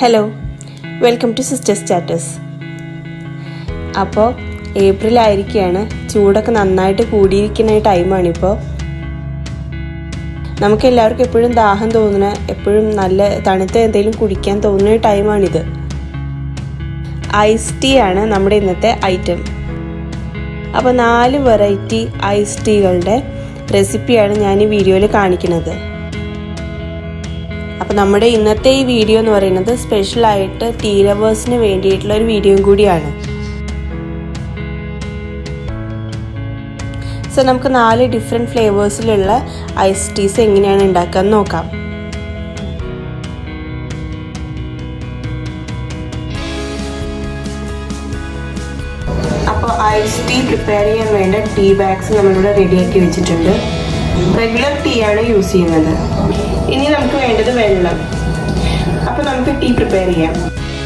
hello welcome to sister status അപ്പോൾ April ആയിരിക്കുകയാണ് ചൂടൊക്കെ നന്നായിട്ട് കൂടിയിരിക്കുന്ന ടൈമാണിപ്പോൾ നമുക്ക് എല്ലാവർക്കും എപ്പോഴും ദാഹം തോന്നുന്ന എപ്പോഴും നല്ല തണുത്ത എന്തെങ്കിലും കുടിക്കാൻ തോന്നുന്ന ടൈമാണിത് ഐസ് ടീ ആണ് നമ്മുടെ ഇന്നത്തെ ഐറ്റം അപ്പോൾ നാല് വെറൈറ്റി ഐസ് ടീകളുടെ റെസിപ്പിയാണ് ഞാൻ ഈ വീഡിയോയിൽ കാണിക്കുന്നത് അപ്പോൾ നമ്മുടെ ഇന്നത്തെ ഈ വീഡിയോ എന്ന് പറയുന്നത് സ്പെഷ്യലായിട്ട് ടീ ലവേഴ്സിന് വേണ്ടിയിട്ടുള്ള ഒരു വീഡിയോയും കൂടിയാണ് സോ നമുക്ക് നാല് ഡിഫറെൻറ്റ് ഫ്ലേവേഴ്സിലുള്ള ഐസ് ടീസ് എങ്ങനെയാണ് ഉണ്ടാക്കാൻ നോക്കാം അപ്പോൾ ഐസ് ടീ പ്രിപ്പയർ ചെയ്യാൻ വേണ്ട ടീ ബാഗ്സ് നമ്മളിവിടെ റെഡിയാക്കി വെച്ചിട്ടുണ്ട് റെഗുലർ ടീ ആണ് യൂസ് ചെയ്യുന്നത് ഇനി നമുക്ക് വേണ്ടത് വെള്ളം അപ്പോൾ നമുക്ക് ടീ പ്രിപ്പയർ ചെയ്യാം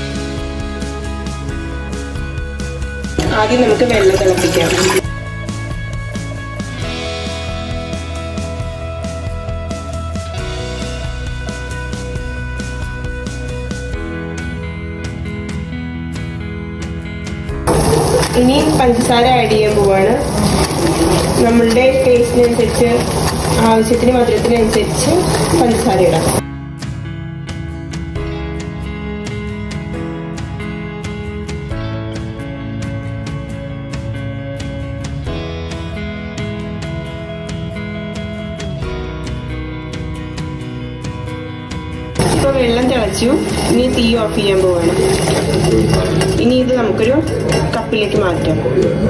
ആദ്യം നമുക്ക് വെള്ളം തിളപ്പിക്കാം ഇനി പഞ്ചസാര ആഡ് ചെയ്യാൻ പോവാണ് നമ്മളുടെ ടേസ്റ്റിനനുസരിച്ച് ആവശ്യത്തിന് മധുരത്തിനനുസരിച്ച് പഞ്ചസാര ഇടാം ഇപ്പോൾ വെള്ളം തിളച്ചു ഇനി തീ ഓഫ് ചെയ്യാൻ പോവാണ് ഇനി ഇത് നമുക്കൊരു കപ്പിലേക്ക് മാറ്റാം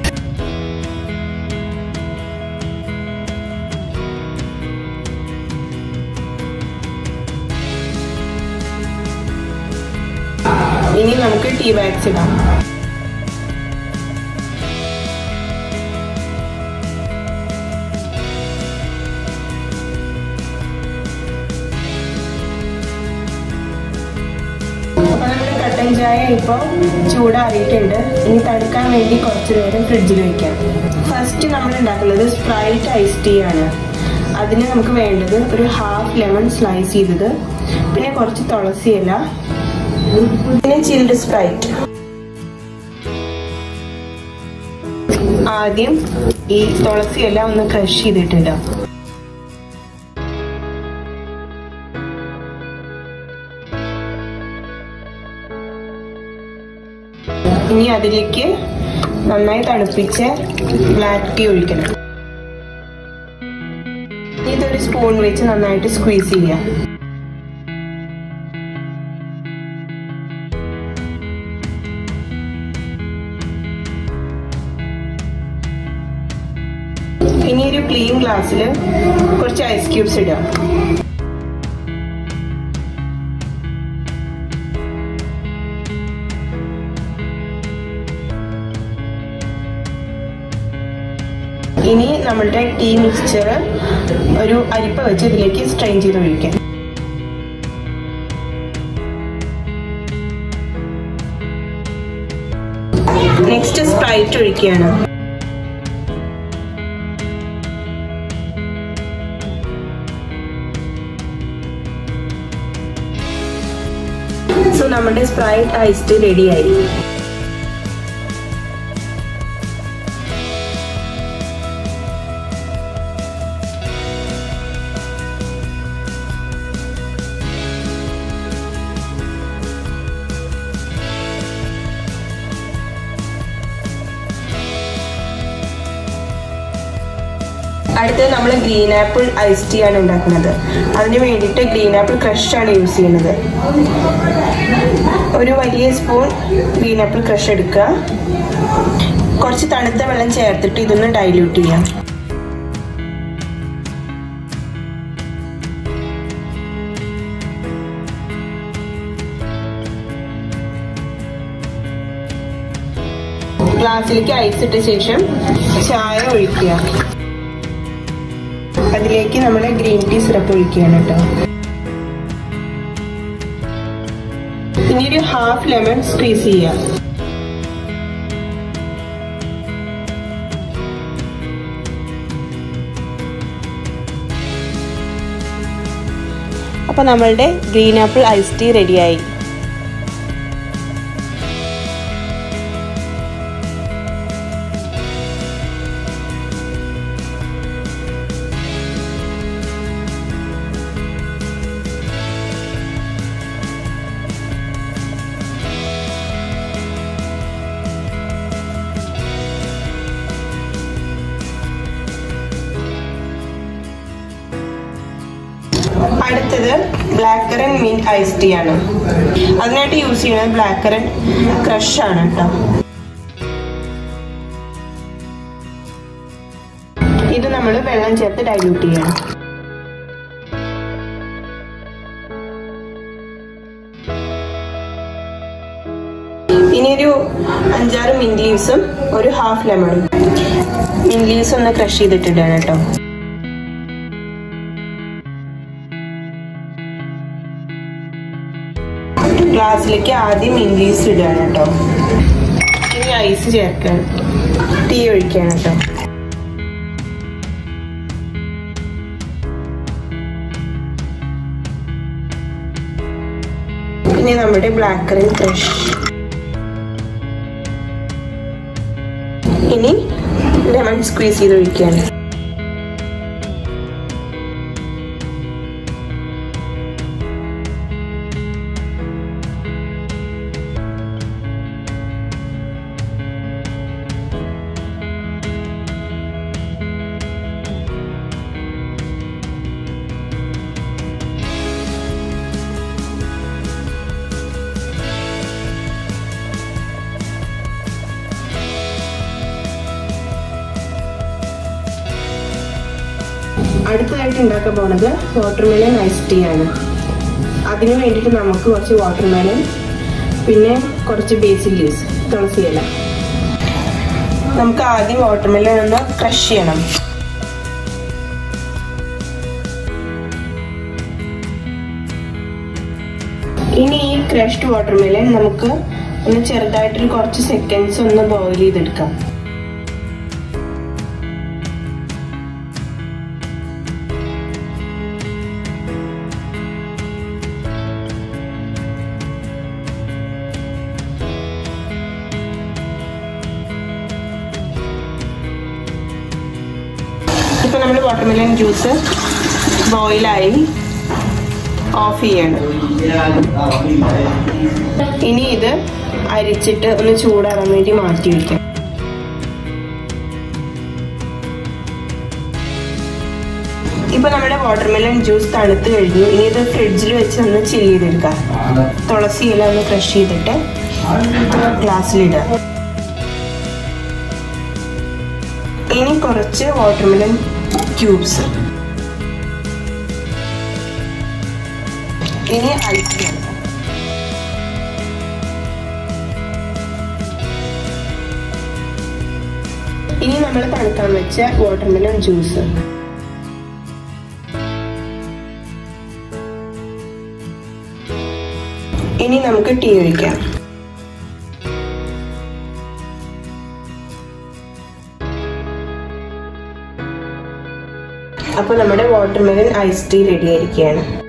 ഇനി നമുക്ക് ടീ ബാഗ്സ് ഇടാം അപ്പോൾ നമ്മുടെ കട്ടൻ ചായ ഇപ്പോൾ ചൂടാറിയിട്ടുണ്ട് ഇനി തണുക്കാൻ വേണ്ടി കുറച്ച് നേരം ഫ്രിഡ്ജിൽ വെക്കാം ഫസ്റ്റ് നമ്മൾ ഉണ്ടാക്കുന്നത് സ്പ്രൈറ്റ് ഐസ് ടീ ആണ് അതിന് നമുക്ക് വേണ്ടത് ഒരു ഹാഫ് ലെമൺ സ്ലൈസ് ചെയ്തത് പിന്നെ കുറച്ച് തുളസി ഇല പിന്നെ ചിൽഡ് സ്പ്രൈറ്റ് ആദ്യം ഈ തുളസി ഇല ഒന്ന് ക്രഷ് ചെയ്തിട്ടിടാം ഇനി അതിലേക്ക് നന്നായി തണുപ്പിച്ച ബ്ലാക്ക് ടീ ഒഴിക്കണം ഇതൊരു സ്പൂൺ വെച്ച് നന്നായിട്ട് സ്ക്വീസ് ചെയ്യാം ഇനി ഒരു ക്ലീൻ ഗ്ലാസ്സിൽ കുറച്ച് ഐസ് ക്യൂബ്സ് ഇടാം ഇനി നമ്മളുടെ ടീ മിക്സ്ചർ ഒരു അരിപ്പ വെച്ച് ഇതിലേക്ക് സ്ട്രെയിൻ ചെയ്ത് ഒഴിക്കാം നെക്സ്റ്റ് സ്പ്രൈറ്റ് ഒഴിക്കുകയാണ് സോ നമ്മുടെ സ്പ്രൈറ്റ് ഐസ് ടീ റെഡിയായി അടുത്തത് നമ്മൾ ഗ്രീൻ ആപ്പിൾ ഐസ് ടീ ആണ് ഉണ്ടാക്കുന്നത് അതിന് വേണ്ടിയിട്ട് ഗ്രീൻ ആപ്പിൾ ക്രഷ് ആണ് യൂസ് ചെയ്യുന്നത് ഒരു വലിയ സ്പൂൺ ഗ്രീൻ ആപ്പിൾ ക്രഷ് എടുക്കുക കുറച്ച് തണുത്ത വെള്ളം ചേർത്തിട്ട് ഇതൊന്ന് ഡൈല്യൂട്ട് ചെയ്യാം ഗ്ലാസ്സിലേക്ക് ഐസ് ഇട്ട ശേഷം ചായ ഒഴിക്കുക അതിലേക്ക് നമ്മൾ ഗ്രീൻ ടീ സിറപ്പ് ഒഴിക്കുകയാണ് കേട്ടോ ഇനി ഒരു ഹാഫ് ലെമൺ സ്ക്വീസ് ചെയ്യാം അപ്പോൾ നമ്മളുടെ ഗ്രീൻ ആപ്പിൾ ഐസ് ടീ റെഡിയായി അടുത്തത് black currant mint ice tea ആണ് അതിനായിട്ട് യൂസ് ചെയ്യുന്നത് ബ്ലാക്ക് കറന്റ് ക്രഷ് ആണ് കേട്ടോ ഇത് നമ്മൾ വെള്ളം ചേർത്ത് ഡൈല്യൂട്ട് ചെയ്യണം ഇനി ഒരു അഞ്ചാറ് മിന്റ് ലീവ്സും ഒരു ഹാഫ് ലെമണും മിന്റ് ലീവ്സ് ഒന്ന് ക്രഷ് ചെയ്തിട്ടിടാണ് കേട്ടോ ഗ്ലാസ്സിലേക്ക് ആദ്യം മിന്റ് ലീവ്സ് ഇടുകയാണ് കേട്ടോ ഇനി ഐസ് ചേർക്കണം ടീ ഒഴിക്കുകയാണ് കേട്ടോ ഇനി നമ്മുടെ ബ്ലാക്ക് കറന്റ് ക്രഷ് ഇനി ലെമൺ സ്ക്വീസ് ചെയ്ത് ഒഴിക്കുകയാണ് അടുത്തതായിട്ട് ഉണ്ടാക്കാൻ പോണത് വാട്ടർമെലൺ ഐസ് ടീ ആണ് അതിന് വേണ്ടിയിട്ട് നമുക്ക് കുറച്ച് വാട്ടർമെലൺ പിന്നെ കുറച്ച് ബേസിൽ ലീവ്സ് തുളസി ഇല നമുക്ക് ആദ്യം വാട്ടർമെലൺ ഒന്ന് ക്രഷ് ചെയ്യണം ഇനി ഈ ക്രഷ്ഡ് വാട്ടർമെലൺ നമുക്ക് ഒന്ന് ചെറുതായിട്ടൊരു കുറച്ച് സെക്കൻഡ്സ് ഒന്ന് ബോയിൽ ചെയ്തെടുക്കാം ഇപ്പൊ നമ്മൾ വാട്ടർമെലൺ ജ്യൂസ് ബോയിലായി ഓഫ് ചെയ്യണം ഇനി ഇത് അരിച്ചിട്ട് ഒന്ന് ചൂടാറാൻ വേണ്ടി മാറ്റി വെക്കാം ഇപ്പൊ നമ്മുടെ വാട്ടർമെലൺ ജ്യൂസ് തണുത്ത് കഴിഞ്ഞു ഇനി ഇത് ഫ്രിഡ്ജിൽ വെച്ച് ഒന്ന് ചില്ല് ചെയ്തെടുക്കാം തുളസി ഇല ഒന്ന് ക്രഷ് ചെയ്തിട്ട് ഗ്ലാസ്സിലിടുക ഇനി കുറച്ച് വാട്ടർമെലൺ ക്യൂബ്സ് ഇനി ഐസ് ചേർക്കാം ഇനി നമ്മൾ തണുക്കാൻ വെച്ച വാട്ടർമെലൺ ജ്യൂസ് ഇനി നമുക്ക് ടീ ഒഴിക്കാം അപ്പോൾ നമ്മുടെ വാട്ടർമെലൺ ഐസ് ടീ റെഡി ആയിരിക്കുകയാണ്